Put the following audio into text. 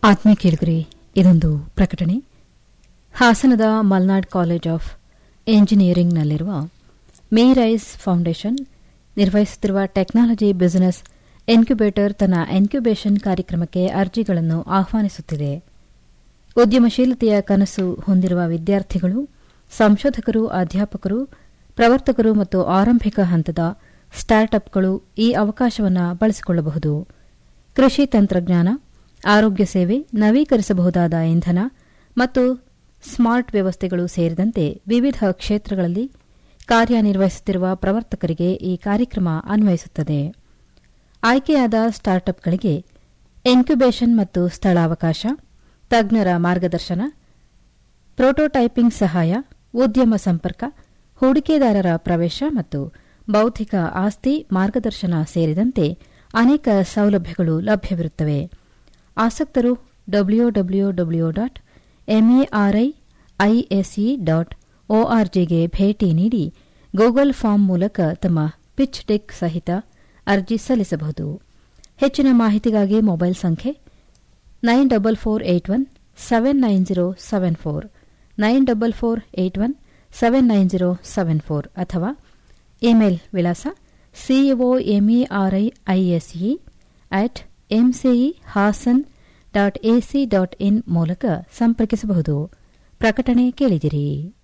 ಆತ್ಮೀಯ ಕೇಳಿಗರಿ ಇದೊಂದು ಪ್ರಕಟಣೆ ಹಾಸನದ ಮಲ್ನಾಡ್ ಕಾಲೇಜ್ ಆಫ್ ಎಂಜಿನಿಯರಿಂಗ್ನಲ್ಲಿರುವ ಮೇರೈಸ್ ಫೌಂಡೇಶನ್ ನಿರ್ವಹಿಸುತ್ತಿರುವ ಟೆಕ್ನಾಲಜಿ ಬಿಸಿನೆಸ್ ಇನ್ಕ್ಯುಬೇಟರ್ ತನ್ನ ಇನ್ಕ್ಯುಬೇಷನ್ ಕಾರ್ಯಕ್ರಮಕ್ಕೆ ಅರ್ಜಿಗಳನ್ನು ಆಹ್ವಾನಿಸುತ್ತಿದೆ ಉದ್ಯಮಶೀಲತೆಯ ಕನಸು ಹೊಂದಿರುವ ವಿದ್ಯಾರ್ಥಿಗಳು ಸಂಶೋಧಕರು ಅಧ್ಯಾಪಕರು ಪ್ರವರ್ತಕರು ಮತ್ತು ಆರಂಭಿಕ ಹಂತದ ಸ್ಟಾರ್ಟ್ಅಪ್ಗಳು ಈ ಅವಕಾಶವನ್ನು ಬಳಸಿಕೊಳ್ಳಬಹುದು ಕೃಷಿ ತಂತ್ರಜ್ಞಾನ ಆರೋಗ್ಯ ಸೇವೆ ನವೀಕರಿಸಬಹುದಾದ ಇಂಧನ ಮತ್ತು ಸ್ಮಾರ್ಟ್ ವ್ಯವಸ್ಥೆಗಳು ಸೇರಿದಂತೆ ವಿವಿಧ ಕ್ಷೇತ್ರಗಳಲ್ಲಿ ಕಾರ್ಯನಿರ್ವಹಿಸುತ್ತಿರುವ ಪ್ರವರ್ತಕರಿಗೆ ಈ ಕಾರ್ಯಕ್ರಮ ಅನ್ವಯಿಸುತ್ತದೆ ಆಯ್ಕೆಯಾದ ಸ್ಟಾರ್ಟ್ಅಪ್ಗಳಿಗೆ ಇನ್ಕ್ಯುಬೇಷನ್ ಮತ್ತು ಸ್ಥಳಾವಕಾಶ ತಜ್ಞರ ಮಾರ್ಗದರ್ಶನ ಪ್ರೋಟೋಟೈಪಿಂಗ್ ಸಹಾಯ ಉದ್ಯಮ ಸಂಪರ್ಕ ಹೂಡಿಕೆದಾರರ ಪ್ರವೇಶ ಮತ್ತು ಬೌದ್ಧಿಕ ಆಸ್ತಿ ಮಾರ್ಗದರ್ಶನ ಸೇರಿದಂತೆ ಅನೇಕ ಸೌಲಭ್ಯಗಳು ಲಭ್ಯವಿರುತ್ತವೆ ಆಸಕ್ತರು W W W dot MARI ISE dot ಒಆರ್ಜಿಗೆ ಭೇಟಿ ನೀಡಿ ಗೂಗಲ್ ಫಾರ್ಮ್ ಮೂಲಕ ತಮ್ಮ ಪಿಚ್ ಡೆಕ್ ಸಹಿತ ಅರ್ಜಿ ಸಲ್ಲಿಸಬಹುದು ಹೆಚ್ಚಿನ ಮಾಹಿತಿಗಾಗಿ ಮೊಬೈಲ್ ಸಂಖ್ಯೆ nine double four eight one seven nine zero seven four nine double four eight one seven nine zero seven four ಅಥವಾ ಇಮೇಲ್ ವಿಳಾಸ CO MERI ISE at MCE Hassan dot AC dot in ಮೂಲಕ ಸಂಪರ್ಕಿಸಬಹುದು ಪ್ರಕಟಣೆ ಕೇಳಿದಿರಿ